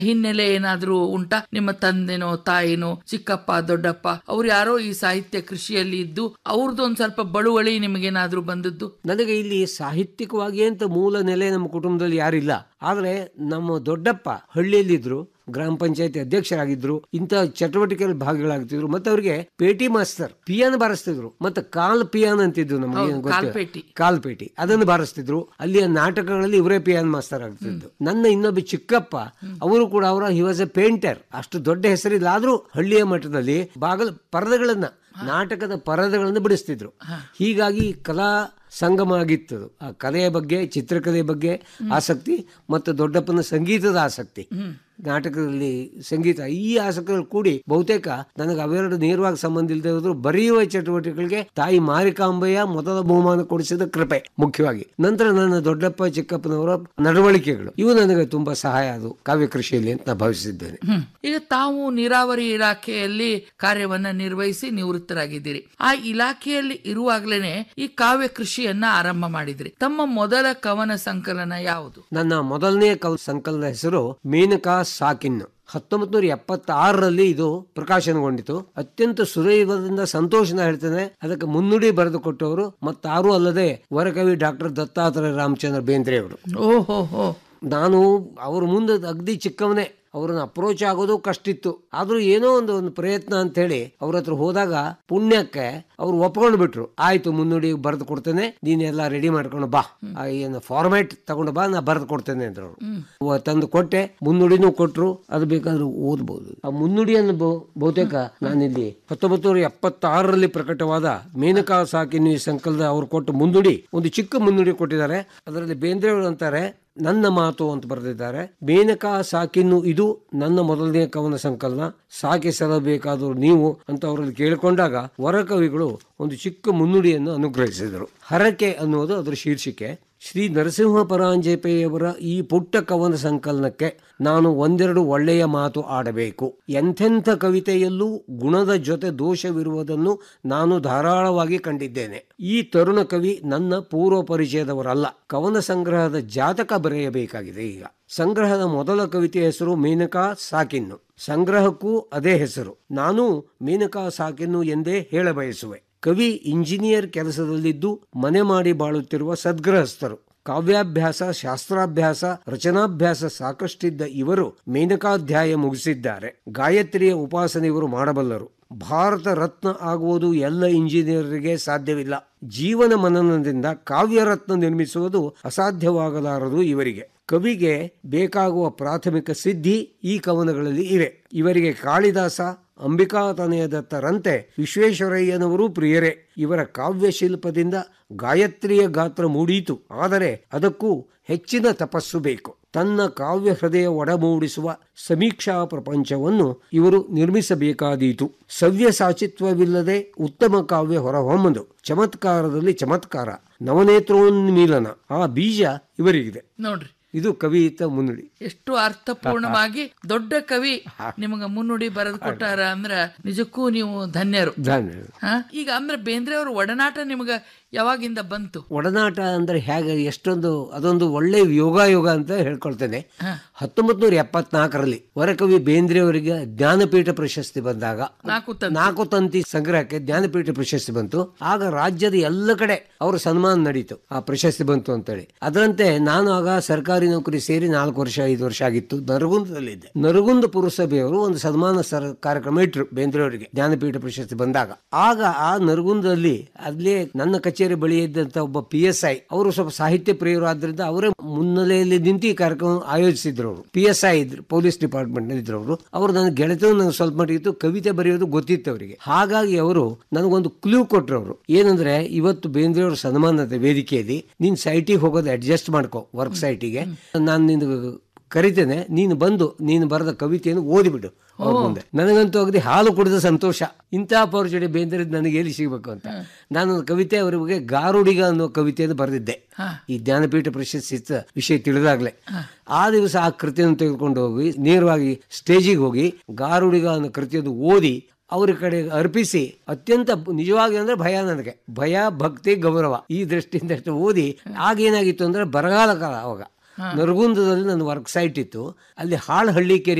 ಹಿನ್ನೆಲೆ ಏನಾದ್ರೂ ಉಂಟಾ ನಿಮ್ಮ ತಂದೆನೋ ತಾಯಿನೋ ಚಿಕ್ಕಪ್ಪ ದೊಡ್ಡಪ್ಪ ಅವ್ರು ಯಾರೋ ಈ ಸಾಹಿತ್ಯ ಕೃಷಿಯಲ್ಲಿ ಇದ್ದು ಅವ್ರದ್ದೊಂದ್ ಸ್ವಲ್ಪ ಬಳುವಳಿ ನಿಮಗೇನಾದ್ರೂ ಬಂದದ್ದು ನನಗೆ ಇಲ್ಲಿ ಸಾಹಿತ್ಯಿಕವಾಗಿ ಅಂತ ಮೂಲ ನೆಲೆ ನಮ್ಮ ಕುಟುಂಬದಲ್ಲಿ ಯಾರಿಲ್ಲ ಆದ್ರೆ ನಮ್ಮ ದೊಡ್ಡಪ್ಪ ಹಳ್ಳಿಯಲ್ಲಿದ್ರು ಗ್ರಾಮ ಪಂಚಾಯತಿ ಅಧ್ಯಕ್ಷರಾಗಿದ್ರು ಇಂಥ ಚಟುವಟಿಕೆಯಲ್ಲಿ ಭಾಗಿಗಳಾಗ್ತಿದ್ರು ಮತ್ತೆ ಅವರಿಗೆ ಪೇಟಿ ಮಾಸ್ತರ್ ಪಿಯಾನ್ ಬಾರಿಸ್ತಿದ್ರು ಮತ್ತೆ ಕಾಲ್ ಪಿಯಾನ್ ಅಂತಿದ್ರು ನಮಗೆ ಹೌದು, ಕಾಲ್ಪೇಟಿ. ಕಾಲ್ಪೇಟಿ ಅದನ್ನು ಬಾರಿಸ್ತಿದ್ರು ಅಲ್ಲಿಯ ನಾಟಕಗಳಲ್ಲಿ ಇವರೇ ಪಿಯಾನ್ ಮಾಸ್ತರ್ ಆಗ್ತಿದ್ದು ನನ್ನ ಇನ್ನೊಬ್ಬ ಚಿಕ್ಕಪ್ಪ ಅವರು ಕೂಡ ಅವರ ಹಿ ವಾಸ್ ಎ ಪೇಂಟರ್ ಅಷ್ಟು ದೊಡ್ಡ ಹೆಸರಿಲ್ಲ ಆದ್ರೂ ಹಳ್ಳಿಯ ಮಟ್ಟದಲ್ಲಿ ಬಾಗಲ ಪರದೆಗಳನ್ನ ನಾಟಕದ ಪರದೆಗಳನ್ನು ಬಿಡಿಸ್ತಿದ್ರು ಹೀಗಾಗಿ ಕಲಾ ಸಂಗಮ ಆಗಿತ್ತು ಅದು. ಆ ಕಲೆಯ ಬಗ್ಗೆ ಚಿತ್ರಕಲೆಯ ಬಗ್ಗೆ ಆಸಕ್ತಿ ಮತ್ತು ದೊಡ್ಡಪ್ಪನ ಸಂಗೀತದ ಆಸಕ್ತಿ ನಾಟಕದಲ್ಲಿ ಸಂಗೀತ ಈ ಆಸಕ್ತಿಗಳು ಕೂಡಿ ಬಹುತೇಕ ನನಗೆ ಅವೆರಡು ನೇರವಾಗಿ ಸಂಬಂಧ ಇಲ್ಲದೆ ಹೋದ್ರು ಬರೆಯುವ ಚಟುವಟಿಕೆಗಳಿಗೆ ತಾಯಿ ಮಾರಿಕಾಂಬೆಯ ಮೊದಲ ಬಹುಮಾನ ಕೊಡಿಸಿದ ಕೃಪೆ ಮುಖ್ಯವಾಗಿ ನಂತರ ನನ್ನ ದೊಡ್ಡಪ್ಪ ಚಿಕ್ಕಪ್ಪನವರ ನಡವಳಿಕೆಗಳು ಇವು ನನಗೆ ತುಂಬಾ ಸಹಾಯ ಅದು ಕಾವ್ಯ ಕೃಷಿಯಲ್ಲಿ ಅಂತ ನಾನು ಭಾವಿಸಿದ್ದೇನೆ ಹ್ಮ್. ಈಗ ತಾವು ನೀರಾವರಿ ಇಲಾಖೆಯಲ್ಲಿ ಕಾರ್ಯವನ್ನ ನಿರ್ವಹಿಸಿ ನಿವೃತ್ತರಾಗಿದ್ದೀರಿ ಆ ಇಲಾಖೆಯಲ್ಲಿ ಇರುವಾಗ್ಲೇನೆ ಈ ಕಾವ್ಯ ಕೃಷಿಯನ್ನ ಆರಂಭ ಮಾಡಿದ್ರಿ ತಮ್ಮ ಮೊದಲ ಕವನ ಸಂಕಲನ ಯಾವುದು ನನ್ನ ಮೊದಲನೇ ಕವ ಸಂಕಲನದ ಹೆಸರು ಮೇನಕಾ ಸಾಕಿನ್ ಹತ್ತೊಂಬತ್ತು ನೂರ ಎಪ್ಪತ್ತಾರರಲ್ಲಿ ಇದು ಪ್ರಕಾಶನಗೊಂಡಿತು ಅತ್ಯಂತ ಸುದೈವದಿಂದ ಸಂತೋಷನ ಹೇಳ್ತೇನೆ ಅದಕ್ಕೆ ಮುನ್ನುಡಿ ಬರೆದು ಕೊಟ್ಟವರು ಮತ್ತಾರೂ ಅಲ್ಲದೆ ವರಕವಿ ಡಾಕ್ಟರ್ ದತ್ತಾತ್ರೇಯ ರಾಮಚಂದ್ರ ಬೇಂದ್ರೆ ಅವರು ಓಹೋ ಹೋ ನಾನು ಅವ್ರ ಮುಂದೆ ಅಗ್ದಿ ಚಿಕ್ಕವನೇ ಅವ್ರನ್ನ ಅಪ್ರೋಚ್ ಆಗೋದು ಕಷ್ಟ ಇತ್ತು ಆದ್ರೂ ಏನೋ ಒಂದು ಒಂದು ಪ್ರಯತ್ನ ಅಂತ ಹೇಳಿ ಅವ್ರ ಹತ್ರ ಹೋದಾಗ ಪುಣ್ಯಕ್ಕೆ ಅವ್ರು ಒಪ್ಕೊಂಡು ಬಿಟ್ರು ಆಯ್ತು ಮುನ್ನುಡಿ ಬರೆದು ಕೊಡ್ತೇನೆ ನೀನೆಲ್ಲ ರೆಡಿ ಮಾಡ್ಕೊಂಡು ಬಾ ಆ ಏನು ಫಾರ್ಮ್ಯಾಟ್ ತಗೊಂಡು ಬಾ ನಾ ಬರೆದು ಕೊಡ್ತೇನೆ ಅಂದ್ರು ಅವರು ತಂದು ಕೊಟ್ಟೆ ಮುನ್ನುಡಿನೂ ಕೊಟ್ರು ಅದು ಬೇಕಾದ್ರೂ ಓದ್ಬೋದು ಆ ಮುನ್ನುಡಿಯನ್ನು ಬಹು- ಬಹುತೇಕ ನಾನಿಲ್ಲಿ ಹತ್ತೊಂಬತ್ತು ನೂರ ಎಪ್ಪತ್ತಾರರಲ್ಲಿ ಪ್ರಕಟವಾದ ಮೇನಕಾ ಸಾಕಿನ ಈ ಸಂಕಲದ ಅವ್ರು ಕೊಟ್ಟ ಮುನ್ನುಡಿ ಒಂದು ಚಿಕ್ಕ ಮುನ್ನುಡಿ ಕೊಟ್ಟಿದ್ದಾರೆ ಅದರಲ್ಲಿ ಬೇಂದ್ರೆ ಅವರು ಅಂತಾರೆ ನನ್ನ ಮಾತು ಅಂತ ಬರೆದಿದ್ದಾರೆ ಮೇನಕಾ ಸಾಕಿನ್ನು ಇದು ನನ್ನ ಮೊದಲನೇ ಕವನ ಸಂಕಲನ ಸಾಕಿಸಲಬೇಕಾದವರು ನೀವು ಅಂತ ಅವರಲ್ಲಿ ಕೇಳಿಕೊಂಡಾಗ ವರಕವಿಗಳು ಒಂದು ಚಿಕ್ಕ ಮುನ್ನುಡಿಯನ್ನು ಅನುಗ್ರಹಿಸಿದರು ಹರಕೆ ಅನ್ನುವುದು ಅದರ ಶೀರ್ಷಿಕೆ ಶ್ರೀ ನರಸಿಂಹ ಪರಾಂಜಪೆಯವರ ಈ ಪುಟ್ಟ ಕವನ ಸಂಕಲನಕ್ಕೆ ನಾನು ಒಂದೆರಡು ಒಳ್ಳೆಯ ಮಾತು ಆಡಬೇಕು ಎಂಥೆಂಥ ಕವಿತೆಯಲ್ಲೂ ಗುಣದ ಜೊತೆ ದೋಷವಿರುವುದನ್ನು ನಾನು ಧಾರಾಳವಾಗಿ ಕಂಡಿದ್ದೇನೆ ಈ ತರುಣ ಕವಿ ನನ್ನ ಪೂರ್ವ ಪರಿಚಯದವರಲ್ಲ ಕವನ ಸಂಗ್ರಹದ ಜಾತಕ ಬರೆಯಬೇಕಾಗಿದೆ ಈಗ ಸಂಗ್ರಹದ ಮೊದಲ ಕವಿತೆಯ ಹೆಸರು ಮೇನಕಾ ಸಾಕಿನ್ನು ಸಂಗ್ರಹಕ್ಕೂ ಅದೇ ಹೆಸರು ನಾನು ಮೇನಕಾ ಸಾಕಿನ್ನು ಎಂದೇ ಹೇಳಬಯಸುವೆ ಕವಿ ಇಂಜಿನಿಯರ್ ಕೆಲಸದಲ್ಲಿದ್ದು ಮನೆ ಮಾಡಿ ಬಾಳುತ್ತಿರುವ ಸದ್ಗೃಹಸ್ಥರು ಕಾವ್ಯಾಭ್ಯಾಸ ಶಾಸ್ತ್ರಾಭ್ಯಾಸ ರಚನಾಭ್ಯಾಸ ಸಾಕಷ್ಟಿದ್ದ ಇವರು ಮೇನಕಾಧ್ಯಾಯ ಮುಗಿಸಿದ್ದಾರೆ ಗಾಯತ್ರಿಯ ಉಪಾಸನೆ ಇವರು ಮಾಡಬಲ್ಲರು ಭಾರತ ರತ್ನ ಆಗುವುದು ಎಲ್ಲ ಇಂಜಿನಿಯರಿಗೆ ಸಾಧ್ಯವಿಲ್ಲ ಜೀವನ ಮನನದಿಂದ ಕಾವ್ಯ ರತ್ನ ನಿರ್ಮಿಸುವುದು ಅಸಾಧ್ಯವಾಗಲಾರದು ಇವರಿಗೆ ಕವಿಗೆ ಬೇಕಾಗುವ ಪ್ರಾಥಮಿಕ ಸಿದ್ಧಿ ಈ ಕವನಗಳಲ್ಲಿ ಇವೆ ಇವರಿಗೆ ಕಾಳಿದಾಸ ಅಂಬಿಕಾತನಯ ದತ್ತರಂತೆ ವಿಶ್ವೇಶ್ವರಯ್ಯನವರು ಪ್ರಿಯರೇ ಇವರ ಕಾವ್ಯ ಶಿಲ್ಪದಿಂದ ಗಾಯತ್ರಿಯ ಗಾತ್ರ ಮೂಡೀತು ಆದರೆ ಅದಕ್ಕೂ ಹೆಚ್ಚಿನ ತಪಸ್ಸು ಬೇಕು ತನ್ನ ಕಾವ್ಯ ಹೃದಯ ಒಡಮೂಡಿಸುವ ಸಮೀಕ್ಷಾ ಪ್ರಪಂಚವನ್ನು ಇವರು ನಿರ್ಮಿಸಬೇಕಾದೀತು ಸವ್ಯ ಸಾಚಿತ್ವವಿಲ್ಲದೆ ಉತ್ತಮ ಕಾವ್ಯ ಹೊರಹೊಮ್ಮದು ಚಮತ್ಕಾರದಲ್ಲಿ ಚಮತ್ಕಾರ ನವನೇತ್ರೋನ್ಮೀಲನ ಆ ಬೀಜ ಇವರಿಗಿದೆ ನೋಡ್ರಿ ಇದು ಕವಿಯಿತ ಮುನ್ನುಡಿ ಎಷ್ಟು ಅರ್ಥಪೂರ್ಣವಾಗಿ ದೊಡ್ಡ ಕವಿ ನಿಮಗ ಮುನ್ನುಡಿ ಬರೆದು ಕೊಟ್ಟಾರ ಅಂದ್ರ ನಿಜಕ್ಕೂ ನೀವು ಧನ್ಯರು ಧನ್ಯವಾದ ಹಾ? ಈಗ ಅಂದ್ರೆ ಬೇಂದ್ರೆ ಅವ್ರ ಒಡನಾಟ ನಿಮಗ ಯಾವಾಗಿಂದ ಬಂತು ಒಡನಾಟ ಅಂದ್ರೆ ಹೇಗೆ ಎಷ್ಟೊಂದು ಅದೊಂದು ಒಳ್ಳೆ ಯೋಗ ಯೋಗ ಅಂತ ಹೇಳ್ಕೊಳ್ತೇನೆ ಹತ್ತೊಂಬತ್ ನೂರ ಎಪ್ಪತ್ನಾಲ್ಕರಲ್ಲಿ ವರಕವಿ ಬೇಂದ್ರೆ ಅವರಿಗೆ ಜ್ಞಾನಪೀಠ ಪ್ರಶಸ್ತಿ ಬಂದಾಗ ನಾಲ್ಕು ತಂತಿ. ನಾಲ್ಕು ತಂತಿ ಸಂಗ್ರಹಕ್ಕೆ ಜ್ಞಾನಪೀಠ ಪ್ರಶಸ್ತಿ ಬಂತು ಆಗ ರಾಜ್ಯದ ಎಲ್ಲ ಕಡೆ ಅವರ ಸನ್ಮಾನ ನಡೀತು ಆ ಪ್ರಶಸ್ತಿ ಬಂತು ಅಂತೇಳಿ ಅದರಂತೆ ನಾನು ಆಗ ಸರ್ಕಾರಿ ನೌಕರಿ ಸೇರಿ ನಾಲ್ಕು ವರ್ಷ ಐದು ವರ್ಷ ಆಗಿತ್ತು ನರಗುಂದದಲ್ಲಿದ್ದೆ ನರಗುಂದ ಪುರಸಭೆಯವರು ಒಂದು ಸನ್ಮಾನ ಸರ್ ಕಾರ್ಯಕ್ರಮ ಇಟ್ರು ಬೇಂದ್ರೆ ಅವರಿಗೆ ಜ್ಞಾನಪೀಠ ಪ್ರಶಸ್ತಿ ಬಂದಾಗ ಆಗ ಆ ನರಗುಂದದಲ್ಲಿ ಅಲ್ಲೇ ನನ್ನ ಕಚೇರಿ ಬಳಿ ಇದ್ದಂತ ಒಬ್ಬ ಪಿ ಎಸ್ ಐ ಅವರು ಸ್ವಲ್ಪ ಸಾಹಿತ್ಯ ಪ್ರಿಯರು ಆದ್ರಿಂದ ಅವರೇ ಮುನ್ನೆಲೆಯಲ್ಲಿ ನಿಂತು ಈ ಕಾರ್ಯಕ್ರಮ ಆಯೋಜಿಸಿದ್ರು ಅವರು ಪಿ ಎಸ್ ಐ ಇದ್ರು ಪೊಲೀಸ್ ಡಿಪಾರ್ಟ್ಮೆಂಟ್ ನಲ್ಲಿ ಇದ್ರು ಅವರು ಅವರು ನನ್ನ ಗೆಳೆತನ ನನಗೆ ಸ್ವಲ್ಪ ಮಟ್ಟಿಗಿತ್ತು ಕವಿತೆ ಬರೆಯೋದು ಗೊತ್ತಿತ್ತು ಅವರಿಗೆ ಹಾಗಾಗಿ ಅವರು ನನಗೊಂದು ಕ್ಲೂ ಕೊಟ್ರು ಅವರು ಏನಂದ್ರೆ ಇವತ್ತು ಬೇಂದ್ರೆ ಅವ್ರ ಸನ್ಮಾನದ ವೇದಿಕೆಯಲ್ಲಿ ನೀನ್ ಸೈಟಿಗೆ ಹೋಗೋದು ಅಡ್ಜಸ್ಟ್ ಮಾಡ್ಕೋ ವರ್ಕ್ ಸೈಟಿಗೆ ನಾನು ನಿನ್ ಕರಿತೇನೆ ನೀನು ಬಂದು ನೀನು ಬರೆದ ಕವಿತೆಯನ್ನು ಓದಿಬಿಡು ಅವ್ರ ಮುಂದೆ ನನಗಂತೂ ಅಗದಿ ಹಾಲು ಕುಡಿದ ಸಂತೋಷ ಇಂಥ ಅಪರ್ಚುನಿಟಿ ಬೇಂದ್ರೆ ನನಗೆ ಎಲ್ಲಿ ಸಿಗಬೇಕು ಅಂತ ನಾನು ಒಂದು ಕವಿತೆ ಅವರಿಗೆ ಗಾರುಡಿಗ ಅನ್ನೋ ಕವಿತೆಯನ್ನು ಬರೆದಿದ್ದೆ ಈ ಜ್ಞಾನಪೀಠ ಪ್ರಶಸ್ತಿ ಸ- ವಿಷಯ ತಿಳಿದಾಗ್ಲೇ ಆ ದಿವಸ ಆ ಕೃತಿಯನ್ನು ತೆಗೆದುಕೊಂಡು ಹೋಗಿ ನೇರವಾಗಿ ಸ್ಟೇಜಿಗೆ ಹೋಗಿ ಗಾರುಡಿಗ ಅನ್ನೋ ಕೃತಿಯನ್ನು ಓದಿ ಅವ್ರ ಕಡೆ ಅರ್ಪಿಸಿ ಅತ್ಯಂತ ನಿಜವಾಗಿ ಅಂದ್ರೆ ಭಯ ನನಗೆ ಭಯ ಭಕ್ತಿ ಗೌರವ ಈ ದೃಷ್ಟಿಯಿಂದ ಅಷ್ಟು ಓದಿ ಆಗ ಏನಾಗಿತ್ತು ಅಂದ್ರೆ ಬರಗಾಲ ಕಾಲ ಅವಾಗ ನರಗುಂದದಲ್ಲಿ ನನ್ನ ವರ್ಕ್ ಸೈಟ್ ಇತ್ತು ಅಲ್ಲಿ ಹಾಳ್ ಹಳ್ಳಿ ಕೆರೆ